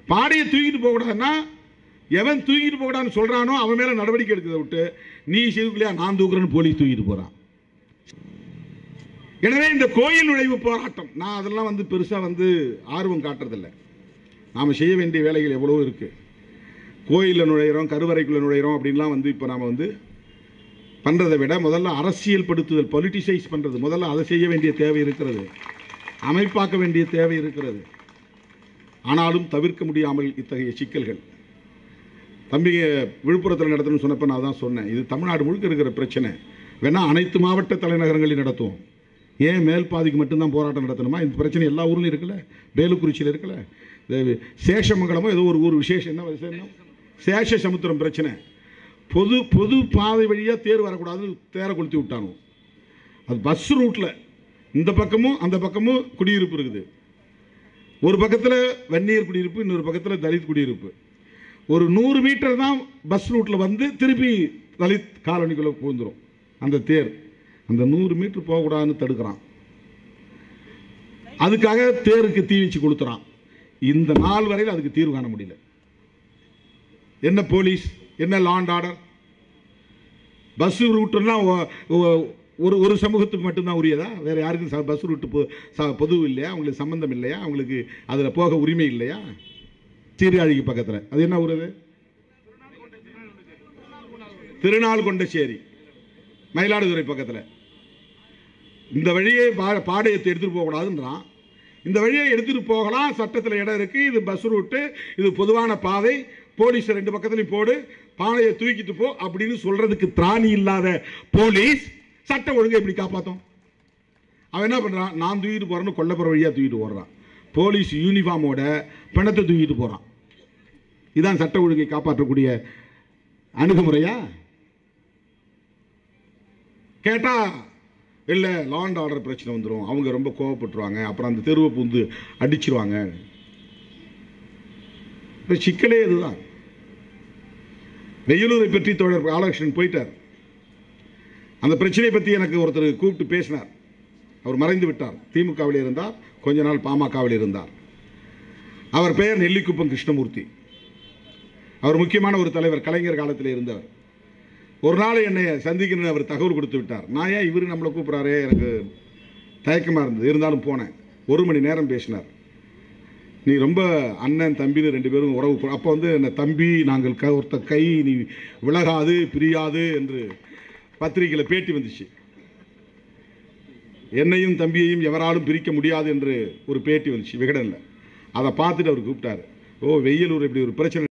பாடையை தூக்கிட்டு போகக்கூடாதுன்னா எவன் தூக்கிட்டு போகக்கூடாதுன்னு சொல்கிறானோ அவன் மேலே நடவடிக்கை எடுக்கிறத விட்டு நீ செய்துக்கலையா நான் தூக்குறேன்னு போலீஸ் தூக்கிட்டு போகிறான் எனவே இந்த கோயில் நுழைவு போராட்டம் நான் அதெல்லாம் வந்து பெருசாக வந்து ஆர்வம் காட்டுறதில்ல நாம் செய்ய வேண்டிய வேலைகள் எவ்வளவோ இருக்குது கோயிலில் நுழையிறோம் கருவறைக்குள்ளே நுழையிறோம் அப்படின்லாம் வந்து இப்போ நாம் வந்து பண்ணுறதை விட முதல்ல அரசியல் படுத்துதல் பொலிட்டிசைஸ் பண்ணுறது முதல்ல அதை செய்ய வேண்டிய தேவை இருக்கிறது அமைப்பாக்க வேண்டிய தேவை இருக்கிறது ஆனாலும் தவிர்க்க முடியாமல் இத்தகைய சிக்கல்கள் தம்பி விழுப்புரத்தில் நடத்தணும்னு சொன்னப்போ நான் தான் சொன்னேன் இது தமிழ்நாடு முழுக்க இருக்கிற பிரச்சனை வேணா அனைத்து மாவட்ட தலைநகரங்களில் நடத்துவோம் ஏன் மேல் பாதிக்கு மட்டும்தான் போராட்டம் நடத்தணுமா இந்த பிரச்சனை எல்லா ஊர்லையும் இருக்குல்ல வேலுக்குறிச்சியில் இருக்குல்ல இந்த சேஷமங்கலமோ ஏதோ ஒரு ஊர் விசேஷம் என்ன விசேஷம் சேஷ சமுத்திரம் பிரச்சனை பொது பொது பாதை வழியாக தேர் வரக்கூடாதுன்னு தேரை கொளுத்தி விட்டானோ அது பஸ் ரூட்டில் இந்த பக்கமும் அந்த பக்கமும் குடியிருப்பு இருக்குது ஒரு பக்கத்தில் வெந்நீர் குடியிருப்பு இன்னொரு பக்கத்தில் தலித் குடியிருப்பு ஒரு நூறு மீட்டர் தான் பஸ் ரூட்டில் வந்து திருப்பி தலித் காலனிக்குள்ளே பூந்துரும் அந்த தேர் அந்த நூறு மீட்டர் போகக்கூடாதுன்னு தடுக்கிறான் அதுக்காக தேருக்கு தீ வச்சு கொடுத்துறான் இந்த நாள் வரையில் அதுக்கு தீர்வு காண முடியல என்ன போலீஸ் என்ன லாண்ட் ஆர்டர் பஸ் ரூட்டுலாம் ஒ- ஒ- ஒரு ஒரு சமூகத்துக்கு மட்டும்தான் உரியதா வேறு யாருக்கும் ச- பஸ் ரூட்டு பொ ச- பொது இல்லையா அவங்களுக்கு சம்பந்தம் இல்லையா அவங்களுக்கு அதில் போக உரிமை இல்லையா சீர்காழிக்கு பக்கத்தில் அது என்ன ஊர் அது திருநாள் கொண்டச்சேரி மயிலாடுதுறை பக்கத்தில் இந்த வழியே பா பாடையத்தை எடுத்துகிட்டு போகக்கூடாதுன்றான் இந்த வழியை எடுத்துகிட்டு போகலாம் சட்டத்தில் இடம் இருக்குது இது பஸ் ரூட்டு இது பொதுவான பாதை போலீஸ் ரெண்டு பக்கத்துலையும் போடு பானையை தூக்கிட்டு போ அப்படின்னு சொல்கிறதுக்கு திராணி இல்லாத போலீஸ் சட்ட ஒழுங்கை எப்படி காப்பாற்றும் அவன் என்ன பண்ணுறான் நான் தூக்கிட்டு போகிறேன்னு கொல்லப்புற வழியாக தூக்கிட்டு போடுறான் போலீஸ் யூனிஃபார்மோட பிணத்தை தூக்கிட்டு போகிறான் இதான் சட்ட ஒழுங்கை காப்பாற்றக்கூடிய அணுகுமுறையா கேட்டா இல்லை லாண்ட் ஆர்டர் பிரச்சனை வந்துடும் அவங்க ரொம்ப கோவப்பட்டுருவாங்க அப்புறம் அந்த தெருவை பூந்து அடிச்சிருவாங்க இப்போ சிக்கலே இதுதான் வெயிலூரை பற்றி தோழர் பாலகிருஷ்ணன் போயிட்டார் அந்த பிரச்சனையை பற்றி எனக்கு ஒருத்தர் கூப்பிட்டு பேசினார் அவர் மறைந்து விட்டார் திமுகவில் இருந்தார் கொஞ்ச நாள் பாமகவில் இருந்தார் அவர் பெயர் நெல்லிக்குப்பம் கிருஷ்ணமூர்த்தி அவர் முக்கியமான ஒரு தலைவர் கலைஞர் காலத்தில் இருந்தவர் ஒரு நாள் என்னை சந்திக்கணும்னு அவர் தகவல் கொடுத்து விட்டார் நான் ஏன் இவர் நம்மளை கூப்பிட்றாரே எனக்கு தயக்கமாக இருந்தது இருந்தாலும் போனேன் ஒரு மணி நேரம் பேசினார் நீ ரொம்ப அண்ணன் தம்பின்னு ரெண்டு பேரும் உறவு கொ- அப்போ வந்து என்ன தம்பி நாங்கள் க ஒருத்த கை நீ விலகாது பிரியாது என்று பத்திரிகையில் பேட்டி வந்துச்சு என்னையும் தம்பியையும் எவராலும் பிரிக்க முடியாது என்று ஒரு பேட்டி வந்துச்சு விகடனில் அதை பார்த்துட்டு அவர் கூப்பிட்டாரு ஓ வெயிலூர் இப்படி ஒரு பிரச்சனை